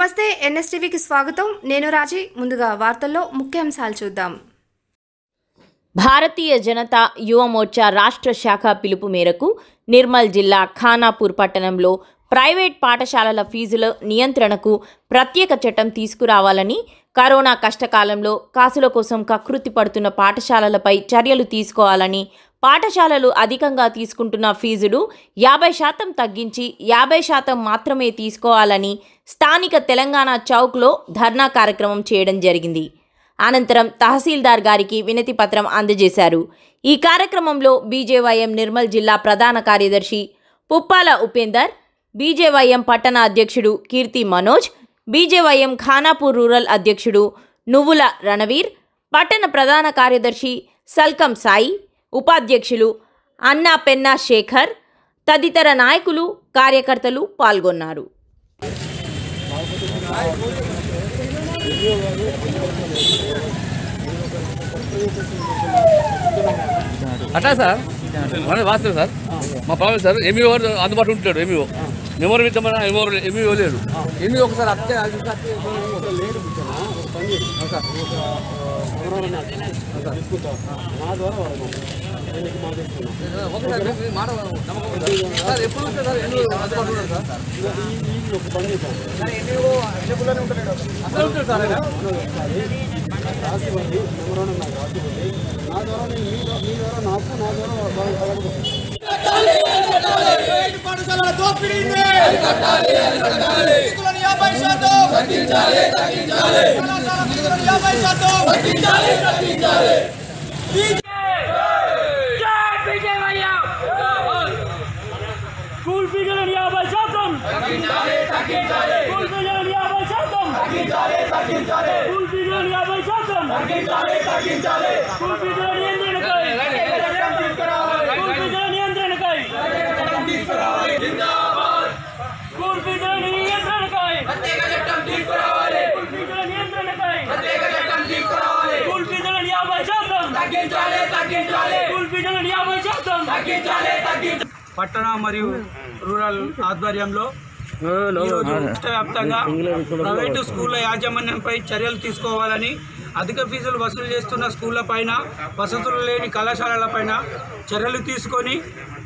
నమస్తే ఎన్ఎస్టీవీకి స్వాగతం నేను రాజీ ముందుగా వార్తల్లో ముఖ్యాంశాలు చూద్దాం భారతీయ జనతా యువ మోర్చా రాష్ట్ర శాఖ పిలుపు మేరకు నిర్మల్ జిల్లా ఖానాపూర్ పట్టణంలో ప్రైవేట్ పాఠశాలల ఫీజుల నియంత్రణకు ప్రత్యేక చట్టం తీసుకురావాలని కరోనా కష్టకాలంలో కాసుల కోసం కకృతి పడుతున్న పాఠశాలలపై చర్యలు తీసుకోవాలని పాఠశాలలు అధికంగా తీసుకుంటున్న ఫీజులు యాభై శాతం తగ్గించి యాభై శాతం మాత్రమే తీసుకోవాలని స్థానిక తెలంగాణ చౌక్లో ధర్నా కార్యక్రమం చేయడం జరిగింది అనంతరం తహసీల్దార్ గారికి వినతి పత్రం అందజేశారు ఈ కార్యక్రమంలో బీజేవైఎం నిర్మల్ జిల్లా ప్రధాన కార్యదర్శి పుప్పాల ఉపేందర్ బీజేవైఎం పట్టణ అధ్యక్షుడు కీర్తి మనోజ్ బీజేవైఎం ఖానాపూర్ రూరల్ అధ్యక్షుడు నువ్వుల రణవీర్ పట్టణ ప్రధాన కార్యదర్శి సల్కం సాయి ఉపాధ్యక్షులు అన్నా పెన్నా శేఖర్ తదితర నాయకులు కార్యకర్తలు పాల్గొన్నారు అట్లా సార్ మన వాస్తవం సార్ మా ప్రాబ్లం సార్ ఎంఈఓ అందుబాటులో ఉంటాడు ఎంఈఓ మెమోరీ ఇద్దామన్నా ఎంఓ ఎంఈఓ లేడు ఎంఈఓ ఒకసారి అత్తే సార్ ఎప్పుడు వస్తే సార్ ఎంఈఓ అందుబాటులో ఉంటాడు సార్ అసలు ఉంటాడు సార్ ఆయన పాఠశాలల దోపిడీని ఫీజులను యాభై శాతం కళాశాల ఫీజులను యాభై శాతం స్కూల్ ఫీజులను యాభై శాతం స్కూల్ ఫీజులను యాభై శాతం స్కూల్ ఫీజులను యాభై శాతం స్కూల్ ఫీజుల నియంత్రణకై స్కూల్ ఫీజుల నియంత్రణకై స్కూల్ ఫీజుల నియంత్రణకై స్కూల్ ఫీజుల నియంత్రణకై స్కూల్ ఫీజులను యాభై శాతం స్కూల్ ఫీజులను యాభై శాతం పట్టణ మరియు రూరల్ ఆధ్వర్యంలో ఈరోజు రాష్ట్ర వ్యాప్తంగా ప్రైవేటు స్కూళ్ళ యాజమాన్యంపై చర్యలు తీసుకోవాలని అధిక ఫీజులు వసూలు చేస్తున్న స్కూళ్ళ పైన వసతులు లేని కళాశాలల పైన చర్యలు తీసుకొని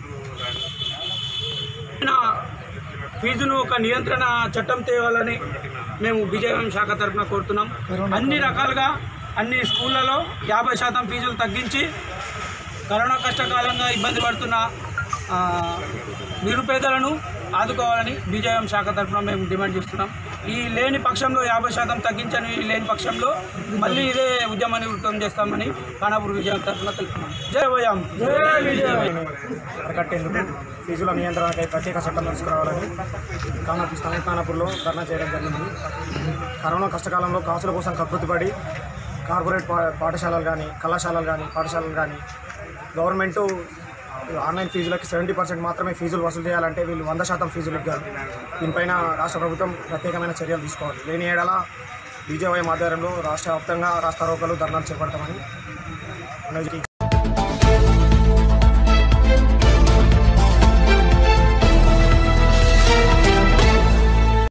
నా ఫీజును ఒక నియంత్రణ చట్టం తేవాలని మేము బీజేపీ శాఖ తరఫున కోరుతున్నాం అన్ని రకాలుగా అన్ని స్కూళ్ళలో యాభై శాతం ఫీజులు తగ్గించి కరోనా కష్టకాలంగా ఇబ్బంది పడుతున్న ఆ, నిరుపేదలను ఆదుకోవాలని బీజేపీ శాఖ తరఫున మేము డిమాండ్ చేస్తున్నాం ఈ లేని పక్షంలో యాభై శాతం తగ్గించని లేని పక్షంలో మళ్ళీ ఇదే ఉద్యమాన్ని వృత్తం చేస్తామని ఖానాపూర్ విజయం తరఫున తెలుపుతున్నాం జై వయాం అరికట్టేందుకు ఫీజుల నియంత్రణకై ప్రత్యేక చట్టం తీసుకురావాలని కానాపూర్ స్థానిక కానాపూర్లో ధర్నా చేయడం జరిగింది కరోనా కష్టకాలంలో కాసుల కోసం కకృతిపడి కార్పొరేట్ పా- పాఠశాలలు కానీ కళాశాలలు కానీ పాఠశాలలు కానీ గవర్నమెంటు ఆన్లైన్ ఫీజులకి సెవెంటీ పర్సెంట్ మాత్రమే ఫీజులు వసూలు చేయాలంటే వీళ్ళు వంద శాతం ఫీజులు ఇవ్వాలి దీనిపైన రాష్ట్ర ప్రభుత్వం ప్రత్యేకమైన చర్యలు తీసుకోవాలి లేని ఏడల బీజేవై ఆధ్వర్యంలో రాష్ట్ర వ్యాప్తంగా రాస్తారోకలు ధర్నాలు చేపడతామని మనకి